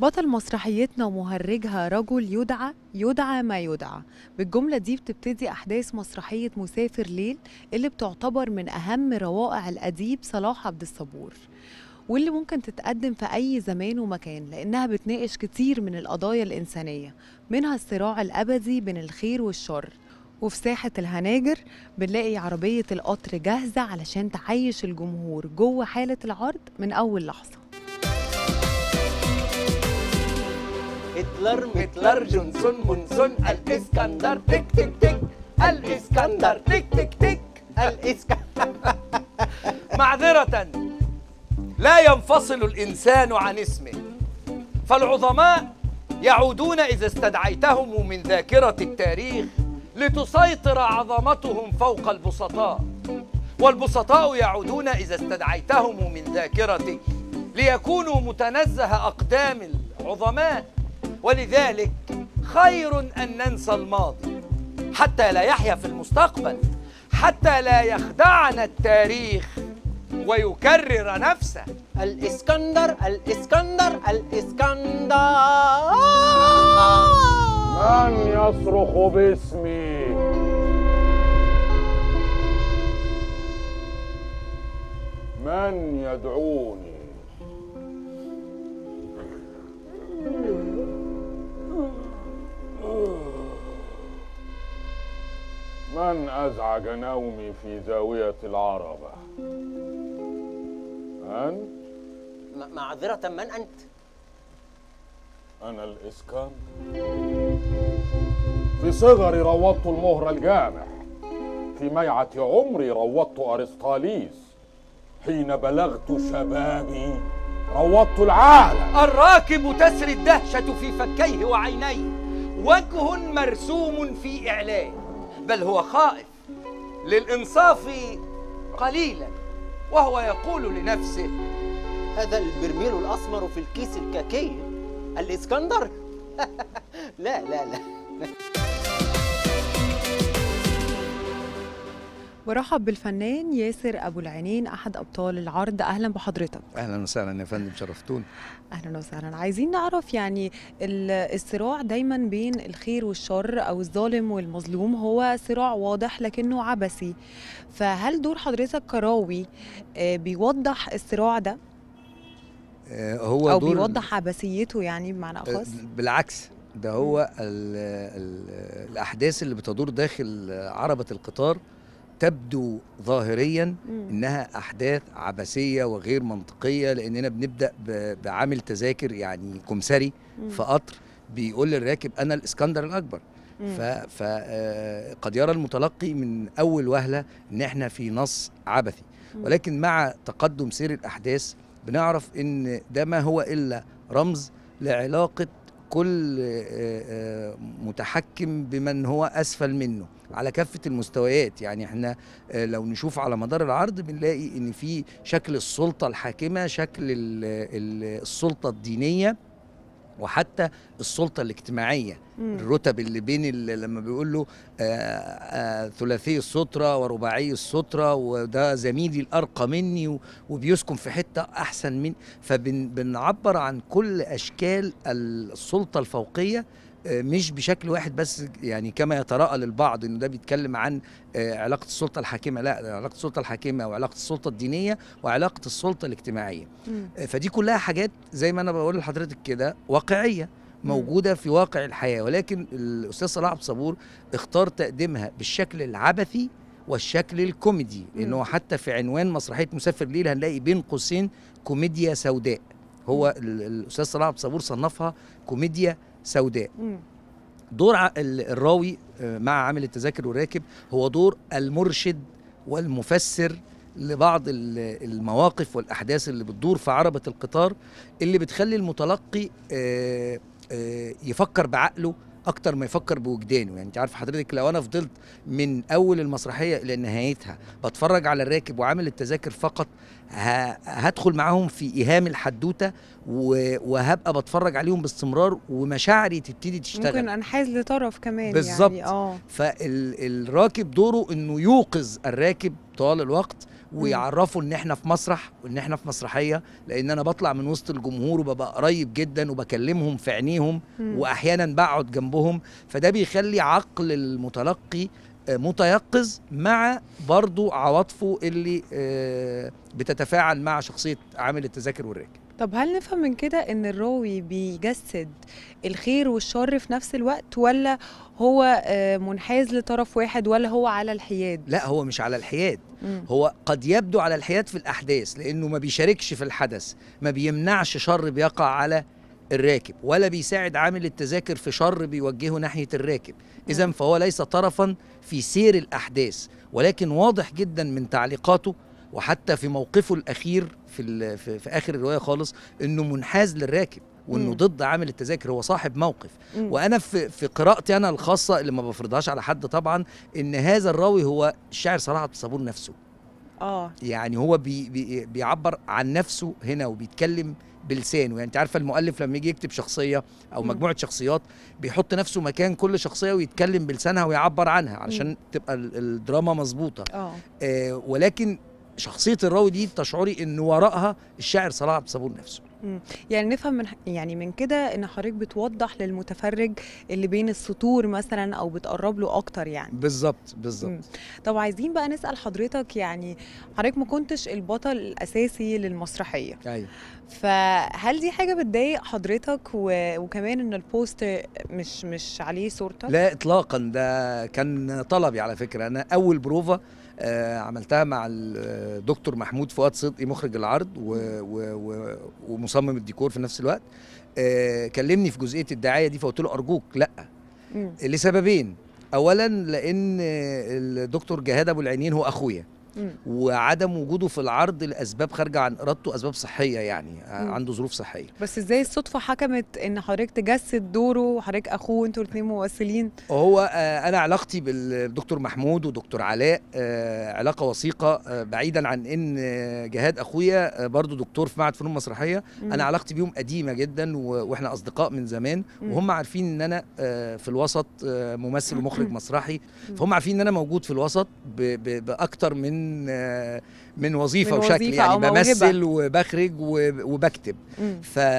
بطل مسرحيتنا ومهرجها رجل يدعى يدعى ما يدعى بالجملة دي بتبتدي أحداث مسرحية مسافر ليل اللي بتعتبر من أهم روائع الأديب صلاح عبد الصبور واللي ممكن تتقدم في أي زمان ومكان لأنها بتناقش كتير من القضايا الإنسانية منها الصراع الأبدي بين الخير والشر وفي ساحة الهناجر بنلاقي عربية القطر جاهزة علشان تعيش الجمهور جوه حالة العرض من أول لحظة هتلر متلر جونسون مونسون الاسكندر تك تك تك الاسكندر تك تك تك الاسكندر معذرة لا ينفصل الإنسان عن اسمه فالعظماء يعودون إذا استدعيتهم من ذاكرة التاريخ لتسيطر عظمتهم فوق البسطاء والبسطاء يعودون إذا استدعيتهم من ذاكرتك ليكونوا متنزه أقدام العظماء ولذلك خير أن ننسى الماضي حتى لا يحيا في المستقبل حتى لا يخدعنا التاريخ ويكرر نفسه الاسكندر الاسكندر الاسكندر من يصرخ باسمي من يدعوني من أزعج نومي في زاوية العربة أنت م- معذرة من أنت؟ أنا الإسكندر في صغري روضت المهر الجامح في ميعة عمري روضت أرسطاليس حين بلغت شبابي روضت العالم الراكب تسري الدهشة في فكيه وعينيه وجه مرسوم في إعلاه بل هو خائف للإنصاف قليلا وهو يقول لنفسه هذا البرميل الأسمر في الكيس الكاكي الاسكندر؟ لا لا لا برحب بالفنان ياسر أبو العينين أحد أبطال العرض أهلا بحضرتك اهلا وسهلا يا فندم شرفتوني اهلا وسهلا عايزين نعرف يعني ال- الصراع دايما بين الخير والشر او الظالم والمظلوم هو صراع واضح لكنه عبثي فهل دور حضرتك كراوي آه، بيوضح الصراع ده آه، هو او دور بيوضح عبثيته يعني بمعنى آه، اخص بالعكس ده هو ال ال الاحداث اللي بتدور داخل عربه القطار تبدو ظاهريا مم. انها احداث عبثيه وغير منطقيه لاننا بنبدا ب- بعامل تذاكر يعني كمثري مم. في قطر بيقول للراكب انا الاسكندر الاكبر مم. ف ف آه، قد يرى المتلقي من اول وهله ان احنا في نص عبثي مم. ولكن مع تقدم سير الاحداث بنعرف ان ده ما هو الا رمز لعلاقه كل آه، آه، متحكم بمن هو اسفل منه على كافه المستويات يعني احنا آه، لو نشوف على مدار العرض بنلاقي ان في شكل السلطه الحاكمه شكل ال- ال- السلطه الدينيه وحتى السلطه الاجتماعيه مم. الرتب اللي بين ال- لما بيقول له آه، آه، ثلاثي السترة ورباعي السترة وده زميلي الأرقى مني و- وبيسكن في حتة أحسن من فبنعبر عن كل أشكال السلطة الفوقية آه، مش بشكل واحد بس يعني كما يتراءى للبعض انه ده بيتكلم عن آه، علاقه السلطه الحاكمه لا ده علاقه السلطه الحاكمه وعلاقه السلطه الدينيه وعلاقه السلطه الاجتماعيه مم. آه، فدي كلها حاجات زي ما انا بقول لحضرتك كده واقعيه موجوده في واقع الحياه ولكن الاستاذ صلاح عبد الصبور اختار تقديمها بالشكل العبثي والشكل الكوميدي لانه مم. حتى في عنوان مسرحيه مسافر ليل هنلاقي بين قوسين كوميديا سوداء هو ال- الاستاذ صلاح عبد الصبور صنفها كوميديا سوداء مم. دور ع- ال- الراوي آه، مع عامل التذاكر والراكب هو دور المرشد والمفسر لبعض ال- المواقف والاحداث اللي بتدور في عربه القطار اللي بتخلي المتلقي آه، آه، يفكر بعقله اكتر ما يفكر بوجدانه يعني انت عارف حضرتك لو انا فضلت من اول المسرحيه الى نهايتها بتفرج على الراكب وعامل التذاكر فقط ه- هدخل معاهم في ايهام الحدوته و- وهبقى بتفرج عليهم باستمرار ومشاعري تبتدي تشتغل ممكن انحاز لطرف كمان بالظبط. يعني اه فالراكب دوره انه يوقظ الراكب طوال الوقت ويعرفوا ان احنا في مسرح وان احنا في مسرحيه لان انا بطلع من وسط الجمهور وببقى قريب جدا وبكلمهم في عينيهم مم. واحيانا بقعد جنبهم فده بيخلي عقل المتلقي آه، متيقظ مع برضو عواطفه اللي آه، بتتفاعل مع شخصيه عامل التذاكر والراكب طب هل نفهم من كده ان الراوي بيجسد الخير والشر في نفس الوقت ولا هو آه، منحاز لطرف واحد ولا هو على الحياد لا هو مش على الحياد مم. هو قد يبدو على الحياد في الأحداث لأنه ما بيشاركش في الحدث ما بيمنعش شر بيقع على الراكب ولا بيساعد عامل التذاكر في شر بيوجهه ناحية الراكب إذا فهو ليس طرفا في سير الأحداث ولكن واضح جدا من تعليقاته وحتى في موقفه الأخير في, ال- في, في آخر الرواية خالص إنه منحاز للراكب وإنه مم. ضد عامل التذاكر هو صاحب موقف مم. وانا في في قراءتي انا الخاصه اللي ما بفرضهاش على حد طبعا ان هذا الراوي هو الشاعر صلاح عبد الصبور نفسه اه يعني هو بي بي بيعبر عن نفسه هنا وبيتكلم بلسانه يعني انت عارفه المؤلف لما يجي يكتب شخصيه او مم. مجموعه شخصيات بيحط نفسه مكان كل شخصيه ويتكلم بلسانها ويعبر عنها علشان تبقى ال- الدراما مظبوطه اه آه ولكن شخصيه الراوي دي تشعري ان وراءها الشاعر صلاح عبد الصبور نفسه يعني نفهم من يعني من كده ان حضرتك بتوضح للمتفرج اللي بين السطور مثلا او بتقرب له اكتر يعني بالظبط بالظبط مم. طب عايزين بقى نسال حضرتك يعني حضرتك ما كنتش البطل الاساسي للمسرحيه ايوه فهل دي حاجه بتضايق حضرتك و... وكمان ان البوست مش مش عليه صورتك لا اطلاقا ده كان طلبي على فكره انا اول بروفا آه عملتها مع الدكتور محمود فؤاد صدقي مخرج العرض و و و ومصمم الديكور في نفس الوقت آه كلمني في جزئيه الدعايه دي فقلت له ارجوك لا مم. لسببين اولا لان الدكتور جهاد ابو العينين هو اخويا مم. وعدم وجوده في العرض لاسباب خارجه عن ارادته اسباب صحيه يعني آه، مم. عنده ظروف صحيه بس ازاي الصدفه حكمت ان حضرتك تجسد دوره وحضرتك اخوه انتوا الاثنين ممثلين هو آه، انا علاقتي بالدكتور محمود ودكتور علاء آه، علاقه وثيقه آه، بعيدا عن ان آه، جهاد اخويا آه، برضو دكتور في معهد فنون مسرحيه مم. انا علاقتي بيهم قديمه جدا و- واحنا اصدقاء من زمان مم. وهم عارفين ان انا آه، في الوسط آه، ممثل ومخرج مسرحي مم. فهم عارفين ان انا موجود في الوسط ب- ب- باكتر من آه، من وظيفه من وشكل وظيفة يعني أو موهبة. بمثل وبخرج وب- وبكتب مم.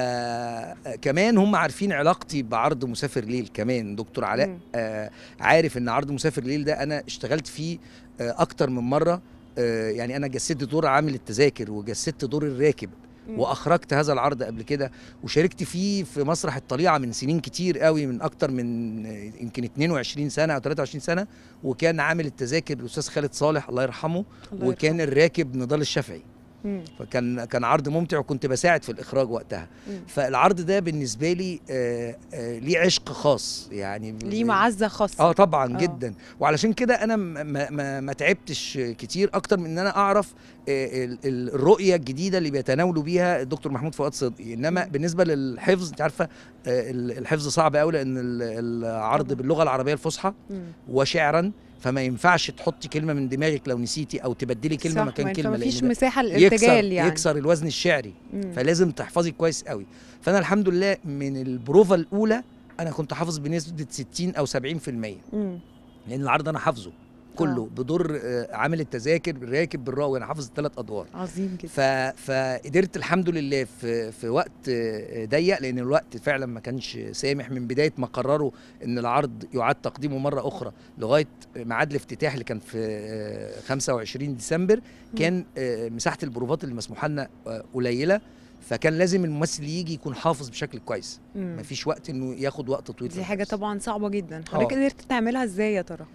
فكمان هم عارفين علاقتي بعرض مسافر ليل كمان دكتور علاء مم. آه عارف ان عرض مسافر ليل ده انا اشتغلت فيه آه اكتر من مره آه يعني انا جسدت دور عامل التذاكر وجسدت دور الراكب مم. واخرجت هذا العرض قبل كده وشاركت فيه في مسرح الطليعه من سنين كتير قوي من اكتر من آه، يمكن 22 سنه او 23 سنه وكان عامل التذاكر الاستاذ خالد صالح الله يرحمه الله وكان الراكب نضال الشافعي مم. فكان كان عرض ممتع وكنت بساعد في الاخراج وقتها مم. فالعرض ده بالنسبه لي آه آه ليه عشق خاص يعني ليه معزه خاصه اه طبعا آه. آه. جدا وعلشان كده انا ما, ما- ما, ما تعبتش كتير اكتر من ان انا اعرف آه، ال- ال- الرؤيه الجديده اللي بيتناولوا بيها الدكتور محمود فؤاد صدقي انما مم. بالنسبه للحفظ انت عارفه آه، ال- الحفظ صعب قوي لان ال- العرض طبعاً. باللغه العربيه الفصحى مم. وشعرا فما ينفعش تحطي كلمه من دماغك لو نسيتي او تبدلي كلمه صح، مكان ما كلمه مفيش لأن ده مساحه يكسر للارتجال يعني يكسر الوزن الشعري مم. فلازم تحفظي كويس قوي فانا الحمد لله من البروفا الاولى انا كنت حافظ بنسبه 60 او 70% مم. لان العرض انا حافظه كله آه. بدور آه، عامل التذاكر بالراكب بالراوي انا حافظ الثلاث ادوار عظيم جدا ف... فقدرت الحمد لله في في وقت آه، ضيق لان الوقت فعلا ما كانش سامح من بدايه ما قرروا ان العرض يعاد تقديمه مره اخرى لغايه ميعاد الافتتاح اللي كان في آه، 25 ديسمبر كان آه، مساحه البروفات اللي مسموحه لنا آه، قليله فكان لازم الممثل يجي يكون حافظ بشكل كويس مم. مفيش وقت انه ياخد وقت طويل في دي حاجه الحفظ. طبعا صعبه جدا حضرتك آه. قدرت تعملها ازاي يا ترى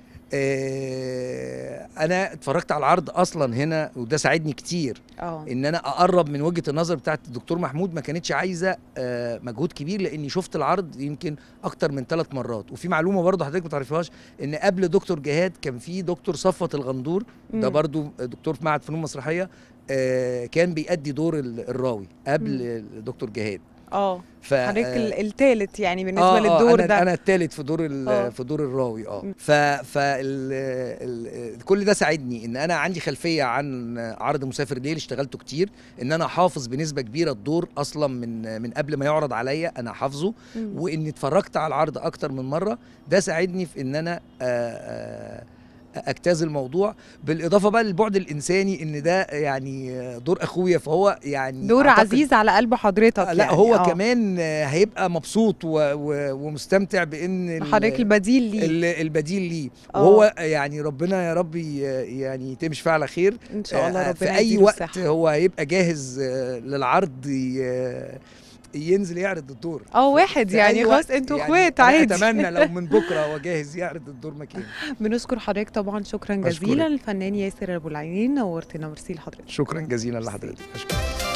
آه، انا اتفرجت على العرض اصلا هنا وده ساعدني كتير اه ان انا اقرب من وجهه النظر بتاعت الدكتور محمود ما كانتش عايزه آه، مجهود كبير لاني شفت العرض يمكن اكتر من ثلاث مرات وفي معلومه برضه حضرتك ما تعرفيهاش ان قبل دكتور جهاد كان في دكتور صفوت الغندور ده مم. برضه دكتور في معهد فنون مسرحيه آه، كان بيأدي دور ال- الراوي قبل الدكتور جهاد اه ف حضرتك آه، ال- التالت يعني بالنسبه آه للدور أنا ده انا الثالث في دور ال- آه. في دور الراوي اه م. ف ف ال ال كل ده ساعدني ان انا عندي خلفيه عن عرض مسافر ليل اشتغلته كتير ان انا حافظ بنسبه كبيره الدور اصلا من من قبل ما يعرض عليا انا حافظه مم. واني اتفرجت على العرض اكتر من مره ده ساعدني في ان انا آه، آه، اجتاز الموضوع بالاضافه بقى للبعد الانساني ان ده يعني دور اخويا فهو يعني دور أعتقد- عزيز على قلب حضرتك لا يعني. هو آه. كمان هيبقى مبسوط و... و... ومستمتع بان ال- حضرتك البديل ليه ال- البديل ليه آه. وهو يعني ربنا يا رب ي- يعني تمشي فيه على خير ان شاء الله آه، ربنا في اي يديله وقت الصحة. هو هيبقى جاهز آه، للعرض ي- ينزل يعرض الدور اه واحد في يعني أي خلاص وقت انتوا يعني اخوات أنا عادي اتمنى لو من بكره هو جاهز يعرض الدور مكاني بنشكر حضرتك طبعا شكرا أشكرك. جزيلا الفنان ياسر ابو العينين نورتنا ميرسي لحضرتك شكرا جزيلا لحضرتك أشكرك.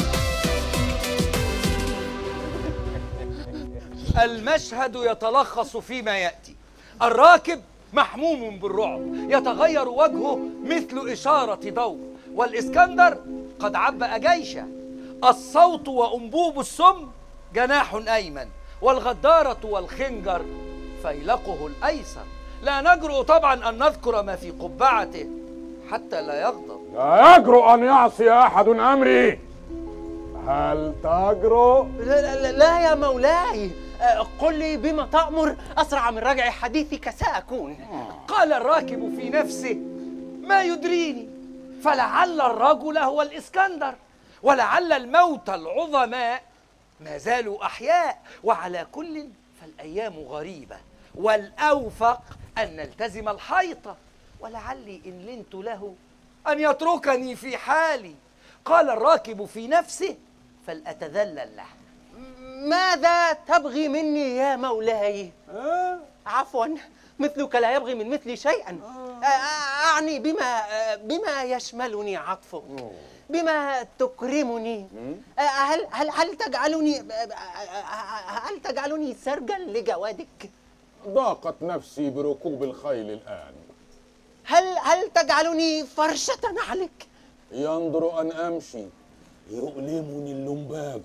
المشهد يتلخص فيما ياتي الراكب محموم بالرعب يتغير وجهه مثل اشاره ضوء والاسكندر قد عبأ جيشه الصوت وانبوب السم جناح ايمن والغداره والخنجر فيلقه الايسر لا نجرؤ طبعا ان نذكر ما في قبعته حتى لا يغضب لا يجرؤ أن يعصي أحد أمري هل تجرؤ؟ لا, لا, لا يا مولاي آه، قل لي بما تأمر أسرع من رجع حديثك سأكون قال الراكب في نفسه ما يدريني فلعل الرجل هو الاسكندر ولعل الموت العظماء ما زالوا احياء وعلى كل فالايام غريبه والاوفق ان نلتزم الحيطه ولعلي ان لنت له ان يتركني في حالي قال الراكب في نفسه فلاتذلل له ماذا تبغي مني يا مولاي؟ عفوا مثلك لا يبغي من مثلي شيئا آه، أعني بما آه، بما يشملني عطفك بما تكرمني آه، هل هل هل تجعلني آه، آه، هل تجعلني سرجا لجوادك؟ ضاقت نفسي بركوب الخيل الآن هل هل تجعلني فرشة نعلك؟ ينظر أن أمشي يؤلمني اللمباج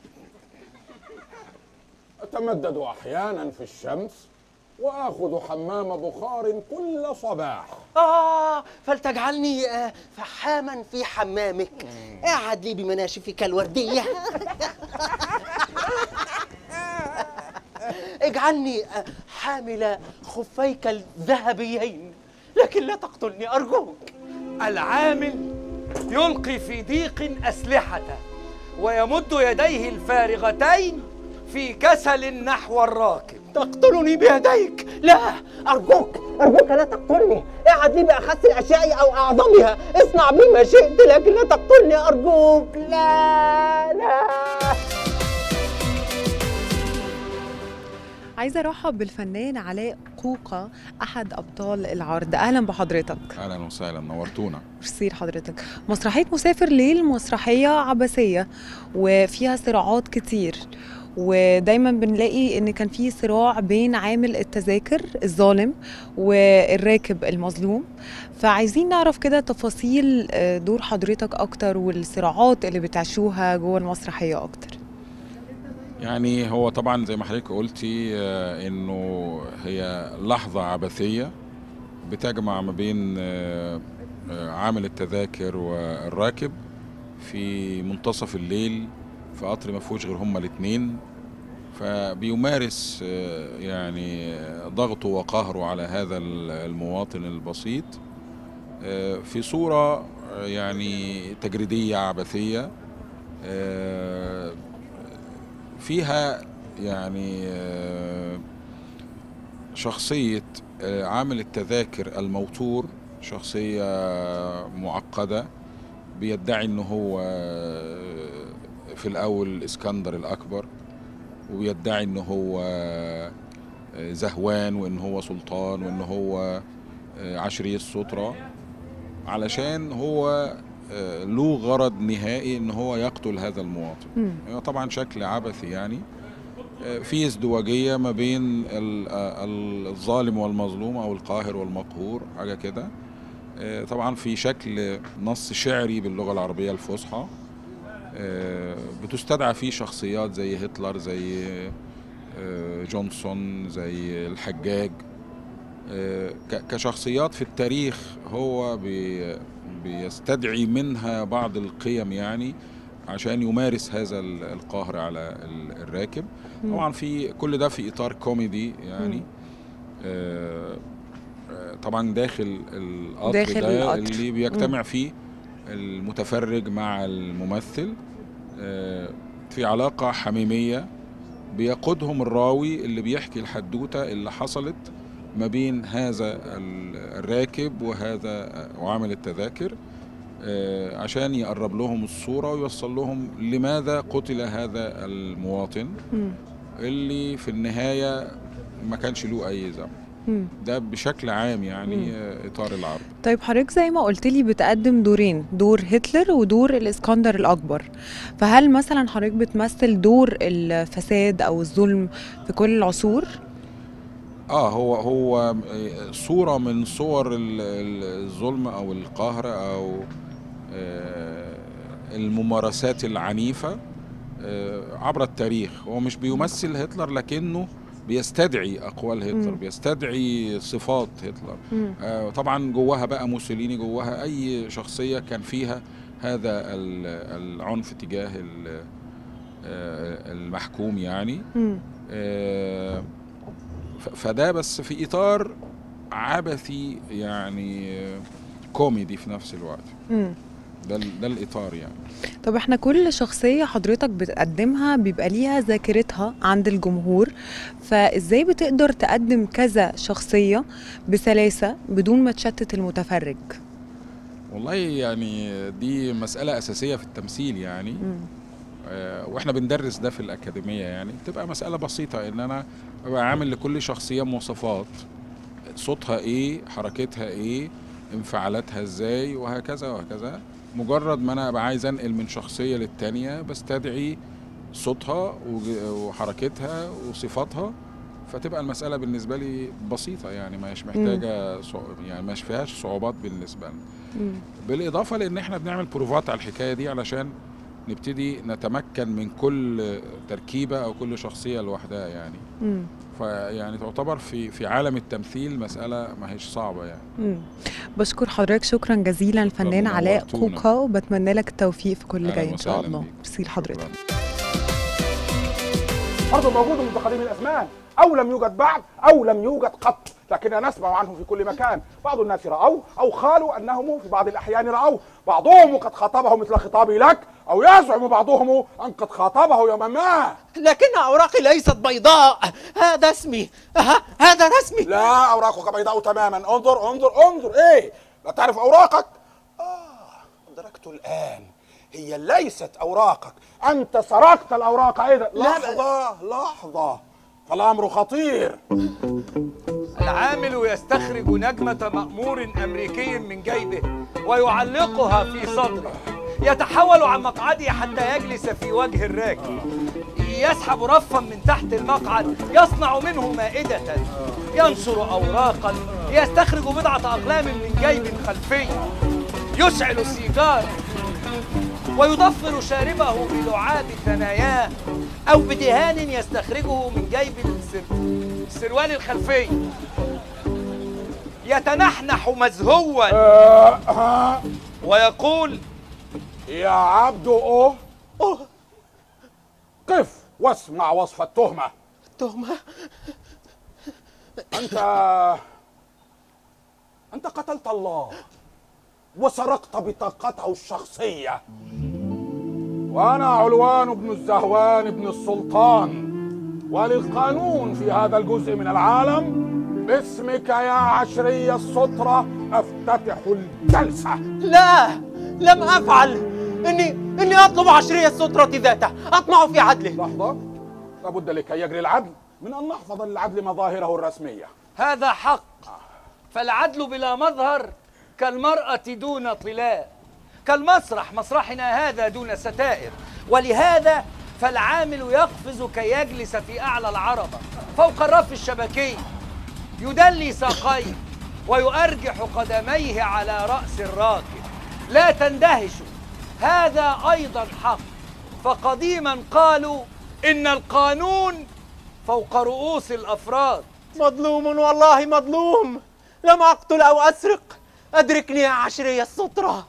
أتمدد أحيانا في الشمس وآخذ حمام بخار كل صباح آه فلتجعلني آه، فحاما في حمامك اعد لي بمناشفك الوردية اجعلني آه، حامل خفيك الذهبيين لكن لا تقتلني أرجوك العامل يلقي في ضيق أسلحته ويمد يديه الفارغتين في كسل نحو الراكب تقتلني بيديك لا أرجوك أرجوك لا تقتلني اعد لي بأخس الأشياء أو أعظمها اصنع بي ما شئت لكن لا تقتلني أرجوك لا لا عايزه ارحب بالفنان علاء قوقه احد ابطال العرض اهلا بحضرتك اهلا وسهلا نورتونا ميرسي لحضرتك مسرحيه مسافر ليل مسرحيه عبثيه وفيها صراعات كتير ودايما بنلاقي ان كان في صراع بين عامل التذاكر الظالم والراكب المظلوم فعايزين نعرف كده تفاصيل آه، دور حضرتك اكتر والصراعات اللي بتعيشوها جوه المسرحيه اكتر يعني هو طبعا زي ما حضرتك قلتي آه، انه هي لحظه عبثيه بتجمع ما بين آه، آه، عامل التذاكر والراكب في منتصف الليل في قطر ما فيهوش غير هما الاثنين فبيمارس آه، يعني آه، ضغطه وقهره على هذا ال- المواطن البسيط آه، في صورة آه، يعني تجريدية عبثية آه، فيها يعني آه، شخصية آه، عامل التذاكر الموتور شخصية معقدة بيدعي ان هو آه، في الاول اسكندر الاكبر وبيدعي ان هو آه، زهوان وان هو سلطان وان هو آه، عشري السترة علشان هو آه، له غرض نهائي ان هو يقتل هذا المواطن مم. هو طبعا شكل عبثي يعني آه، في ازدواجية ما بين ال- آه، الظالم والمظلوم أو القاهر والمقهور حاجة كده آه، طبعا في شكل نص شعري باللغة العربية الفصحى آه، بتستدعى فيه شخصيات زي هتلر زي آه، جونسون زي الحجاج آه، ك- كشخصيات في التاريخ هو بي- بيستدعي منها بعض القيم يعني عشان يمارس هذا ال- القهر على ال- الراكب مم. طبعا في كل ده في اطار كوميدي يعني مم. آه، آه، طبعا داخل القطر داخل ده القطر. اللي بيجتمع فيه المتفرج مع الممثل آه، في علاقة حميمية بيقودهم الراوي اللي بيحكي الحدوتة اللي حصلت ما بين هذا ال- الراكب وهذا وعامل التذاكر آه، عشان يقرب لهم الصورة ويوصل لهم لماذا قتل هذا المواطن مم. اللي في النهاية ما كانش له أي ذنب مم. ده بشكل عام يعني مم. آه، إطار العرض طيب حضرتك زي ما قلت لي بتقدم دورين دور هتلر ودور الاسكندر الاكبر فهل مثلا حضرتك بتمثل دور الفساد او الظلم في كل العصور اه هو هو آه، صورة من صور ال- ال- الظلم او القهر او آه، الممارسات العنيفة آه، عبر التاريخ هو مش بيمثل هتلر لكنه بيستدعي اقوال هتلر مم. بيستدعي صفات هتلر مم. آه، طبعا جواها بقى موسوليني جواها اي شخصيه كان فيها هذا ال- العنف تجاه ال- آه، المحكوم يعني مم. آه، ف- فده بس في اطار عبثي يعني آه، كوميدي في نفس الوقت مم. ده ال- ده الاطار يعني طب احنا كل شخصية حضرتك بتقدمها بيبقى ليها ذاكرتها عند الجمهور فازاي بتقدر تقدم كذا شخصية بسلاسة بدون ما تشتت المتفرج والله يعني دي مساله اساسيه في التمثيل يعني مم. آه، واحنا بندرس ده في الأكاديمية يعني بتبقى مسألة بسيطة إن أنا ببقى عامل لكل شخصية مواصفات صوتها إيه حركتها إيه انفعالاتها إزاي وهكذا وهكذا مجرد ما أنا أبقى عايز أنقل من شخصية للتانية بستدعي صوتها وج- وحركتها وصفاتها فتبقى المسألة بالنسبة لي بسيطة يعني مش محتاجة صع- يعني مش فيهاش صعوبات بالنسبة لنا مم. بالاضافه لان احنا بنعمل بروفات على الحكايه دي علشان نبتدي نتمكن من كل تركيبه او كل شخصيه لوحدها يعني مم. فيعني تعتبر في في عالم التمثيل مساله ما هيش صعبه يعني مم. بشكر حضرتك شكرا جزيلا الفنان ربنا علاء نورتونا. كوكا وبتمنى لك التوفيق في كل أهلاً جاي ان شاء وسهلاً الله بيك. ميرسي لحضرتك شكراً. برضه موجود منذ قديم الازمان او لم يوجد بعد او لم يوجد قط لكننا نسمع عنه في كل مكان بعض الناس راوه او قالوا انهم في بعض الاحيان راوه بعضهم قد خاطبه مثل خطابي لك او يزعم بعضهم ان قد خاطبه يوما ما لكن أوراقي ليست بيضاء هذا اسمي ها هذا رسمي لا اوراقك بيضاء تماما انظر انظر انظر ايه لا تعرف اوراقك اه ادركت الان هي ليست اوراقك انت سرقت الاوراق ايضا لحظه لحظه فالامر خطير العامل يستخرج نجمة مأمور أمريكي من جيبه ويعلقها في صدره يتحول عن مقعده حتى يجلس في وجه الراكب يسحب رفا من تحت المقعد يصنع منه مائدة ينشر أوراقا يستخرج بضعة أقلام من جيب خلفي يشعل سيجارة ويضفر شاربه بلعاب ثناياه أو بدهان يستخرجه من جيب السر- السروال الخلفي يتنحنح مزهوا آه آه ويقول يا عبد أوه أوه قف واسمع وصف التهمة تهمة أنت أنت قتلت الله وسرقت بطاقته الشخصية وأنا علوان بن الزهوان بن السلطان وللقانون في هذا الجزء من العالم باسمك يا عشري السطرة أفتتح الجلسة لا لم أفعل إني إني أطلب عشرية السترة ذاته أطمع في عدله لحظة لابد لكي يجري العدل من أن نحفظ للعدل مظاهره الرسمية هذا حق فالعدل بلا مظهر كالمرأة دون طلاء كالمسرح مسرحنا هذا دون ستائر ولهذا فالعامل يقفز كي يجلس في أعلى العربة فوق الرف الشبكي يدلي ساقيه ويؤرجح قدميه على رأس الراكب لا تندهشوا هذا أيضا حق فقديما قالوا إن القانون فوق رؤوس الأفراد مظلوم والله مظلوم لم أقتل أو أسرق أدركني يا عشرية السترة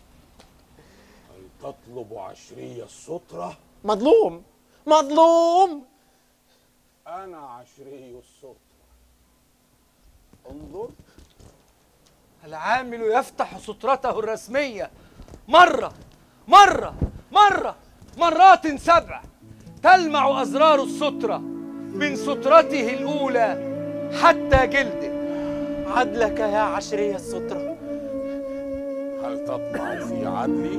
تطلب عشري السطرة مظلوم مظلوم أنا عشري السطرة انظر العامل يفتح سترته الرسمية مرة مرة مرة مرات سبع تلمع أزرار السترة من سترته الأولى حتى جلده عدلك يا عشري السترة هل تطمع في عدلي؟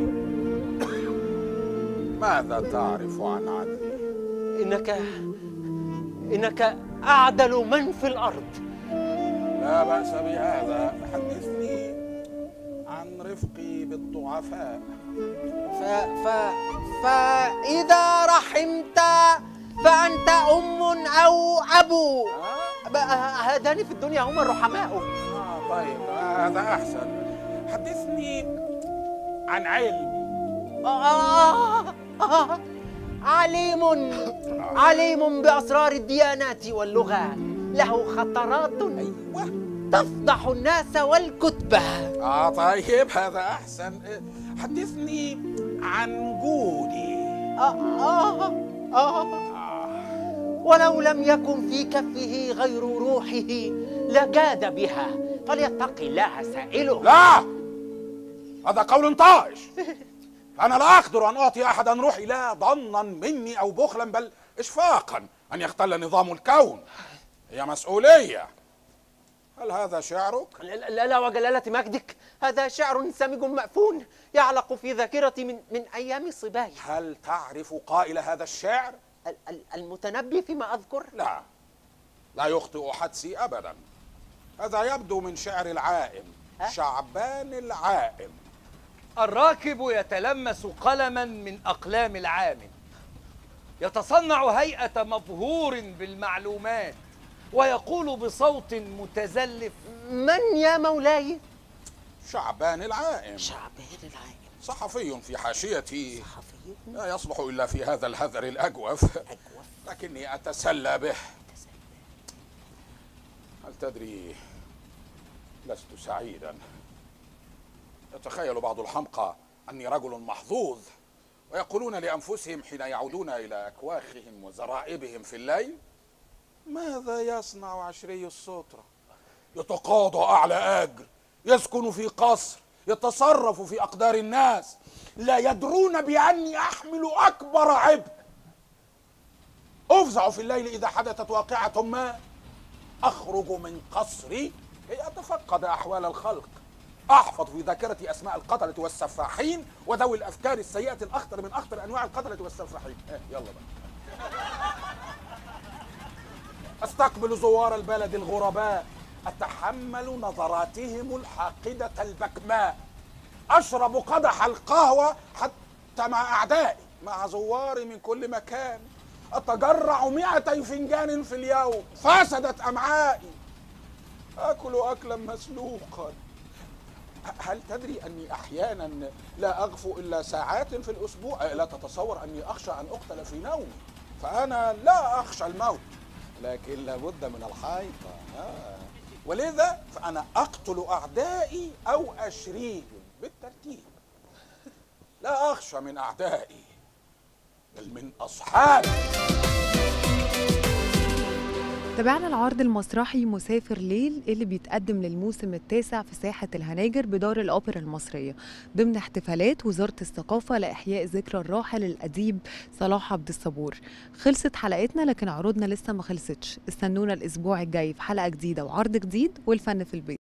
ماذا تعرف عن عدلي؟ إنك إنك أعدل من في الأرض لا بأس بهذا حدثني عن رفقي بالضعفاء ف ف فإذا رحمت فأنت أم أو أبو بقى هذان في الدنيا هما الرحماء آه طيب هذا أحسن حدثني عن علمي آه آه عليم عليم بأسرار الديانات واللغة له خطرات أيوه تفضح الناس والكتبة آه طيب هذا أحسن حدثني عن جودي آه آه آه ولو لم يكن في كفه غير روحه لجاد بها فليتق الله سائله لا هذا قول طائش أنا لا أقدر أن أعطي أحدا روحي لا ظنا مني أو بخلا بل إشفاقا أن يختل نظام الكون هي مسؤولية هل هذا شعرك؟ لا لا, لا وجلالة مجدك هذا شعر سمج مأفون يعلق في ذاكرتي من من أيام صباي هل تعرف قائل هذا الشعر؟ ال- ال- المتنبي فيما أذكر لا لا يخطئ حدسي أبدا هذا يبدو من شعر العائم ها؟ شعبان العائم الراكب يتلمس قلما من أقلام العامل يتصنع هيئة مبهور بالمعلومات ويقول بصوت متزلف من يا مولاي؟ شعبان العائم شعبان العائم صحفي في حاشيتي صحفي لا يصلح إلا في هذا الهذر الأجوف أجوف لكني أتسلى به هل تدري لست سعيدا يتخيل بعض الحمقى أني رجل محظوظ ويقولون لأنفسهم حين يعودون إلى أكواخهم وزرائبهم في الليل ماذا يصنع عشري السترة يتقاضى أعلى أجر يسكن في قصر يتصرف في أقدار الناس لا يدرون بأني أحمل أكبر عبء أفزع في الليل إذا حدثت واقعة ما أخرج من قصري كي أتفقد أحوال الخلق أحفظ في ذاكرتي أسماء القتلة والسفاحين وذوي الأفكار السيئة الأخطر من أخطر أنواع القتلة والسفاحين إيه يلا بقى أستقبل زوار البلد الغرباء أتحمل نظراتهم الحاقدة البكماء أشرب قدح القهوة حتى مع أعدائي مع زواري من كل مكان أتجرع مئتي فنجان في اليوم فسدت أمعائي آكل أكلا مسلوقا هل تدري أني أحيانا لا أغفو إلا ساعات في الأسبوع أه، لا تتصور أني أخشى أن أقتل في نومي فأنا لا أخشى الموت لكن لابد من الحيطة آه. ولذا فأنا أقتل أعدائي أو أشريهم بالترتيب لا أخشى من أعدائي بل من أصحابي تابعنا العرض المسرحي مسافر ليل اللي بيتقدم للموسم التاسع في ساحة الهناجر بدار الأوبرا المصرية ضمن احتفالات وزارة الثقافة لإحياء ذكرى الراحل الأديب صلاح عبد الصبور خلصت حلقتنا لكن عروضنا لسه ما خلصتش استنونا الأسبوع الجاي في حلقة جديدة وعرض جديد والفن في البيت